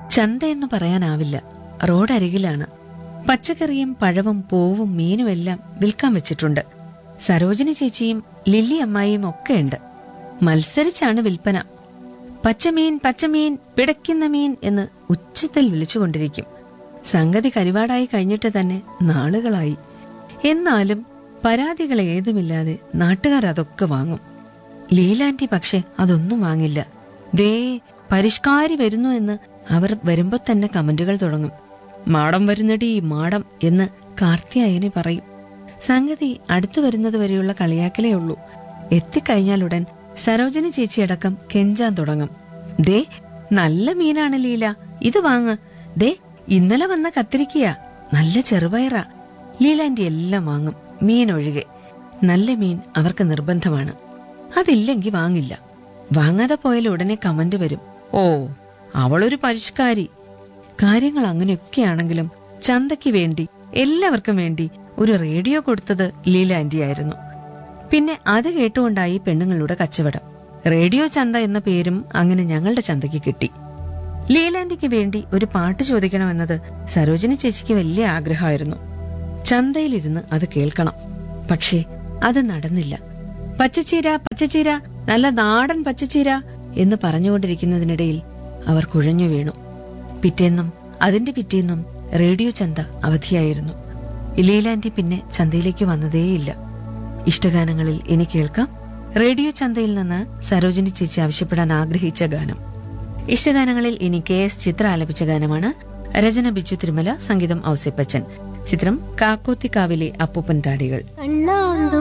ചന്തയെന്ന് പറയാനാവില്ല റോഡരികിലാണ് പച്ചക്കറിയും പഴവും പൂവും മീനും എല്ലാം വിൽക്കാൻ വെച്ചിട്ടുണ്ട് സരോജിനി ചേച്ചിയും ലില്ലി അമ്മായിയും ഒക്കെ ഉണ്ട് മത്സരിച്ചാണ് വിൽപ്പന പച്ചമീൻ പച്ചമീൻ പിടയ്ക്കുന്ന മീൻ എന്ന് ഉച്ചത്തിൽ വിളിച്ചുകൊണ്ടിരിക്കും സംഗതി കരിവാടായി കഴിഞ്ഞിട്ട് തന്നെ നാളുകളായി എന്നാലും പരാതികൾ ഏതുമില്ലാതെ നാട്ടുകാർ അതൊക്കെ വാങ്ങും ലീലാന്റി പക്ഷെ അതൊന്നും വാങ്ങില്ല ദേ പരിഷ്കാരി വരുന്നു എന്ന് അവർ വരുമ്പോ തന്നെ കമന്റുകൾ തുടങ്ങും മാടം വരുന്നടി മാടം എന്ന് കാർത്തിയായനെ പറയും സംഗതി അടുത്തു വരുന്നത് വരെയുള്ള കളിയാക്കലേ ഉള്ളൂ എത്തിക്കഴിഞ്ഞാലുടൻ സരോജിനി ചേച്ചിയടക്കം കെഞ്ചാൻ തുടങ്ങും ദേ നല്ല മീനാണ് ലീല ഇത് വാങ്ങ് ദേ ഇന്നലെ വന്ന കത്തിരിക്കയാ നല്ല ചെറുപയറാ ലീലാന്റി എല്ലാം വാങ്ങും മീൻ ഒഴികെ നല്ല മീൻ അവർക്ക് നിർബന്ധമാണ് അതില്ലെങ്കി വാങ്ങില്ല വാങ്ങാതെ പോയാൽ ഉടനെ കമന്റ് വരും ഓ അവളൊരു പരിഷ്കാരി കാര്യങ്ങൾ അങ്ങനെയൊക്കെയാണെങ്കിലും ചന്തയ്ക്ക് വേണ്ടി എല്ലാവർക്കും വേണ്ടി ഒരു റേഡിയോ കൊടുത്തത് ലീല ആന്റിയായിരുന്നു പിന്നെ അത് കേട്ടുകൊണ്ടായി പെണ്ണുങ്ങളുടെ കച്ചവടം റേഡിയോ ചന്ത എന്ന പേരും അങ്ങനെ ഞങ്ങളുടെ ചന്തയ്ക്ക് കിട്ടി ലീലാന്റിക്ക് വേണ്ടി ഒരു പാട്ട് ചോദിക്കണമെന്നത് സരോജിനി ചേച്ചിക്ക് വലിയ ആഗ്രഹമായിരുന്നു ചന്തയിലിരുന്ന് അത് കേൾക്കണം പക്ഷേ അത് നടന്നില്ല പച്ചച്ചീര പച്ചച്ചീര നല്ല നാടൻ പച്ചച്ചീര എന്ന് പറഞ്ഞുകൊണ്ടിരിക്കുന്നതിനിടയിൽ അവർ കുഴഞ്ഞു വീണു പിറ്റേന്നും അതിന്റെ പിറ്റേന്നും റേഡിയോ ചന്ത അവധിയായിരുന്നു ലീലാന്റി പിന്നെ ചന്തയിലേക്ക് വന്നതേയില്ല ഇഷ്ടഗാനങ്ങളിൽ ഇനി കേൾക്കാം റേഡിയോ ചന്തയിൽ നിന്ന് സരോജിനി ചേച്ചി ആവശ്യപ്പെടാൻ ആഗ്രഹിച്ച ഗാനം ഇഷ്ടഗാനങ്ങളിൽ ഇനി കെ എസ് ചിത്ര ആലപിച്ച ഗാനമാണ് രചന ബിജു തിരുമല സംഗീതം ഔസേപ്പച്ചൻ ചിത്രം കാക്കോത്തിക്കാവിലെ അപ്പൂപ്പൻ താടികൾ അണ്ണാ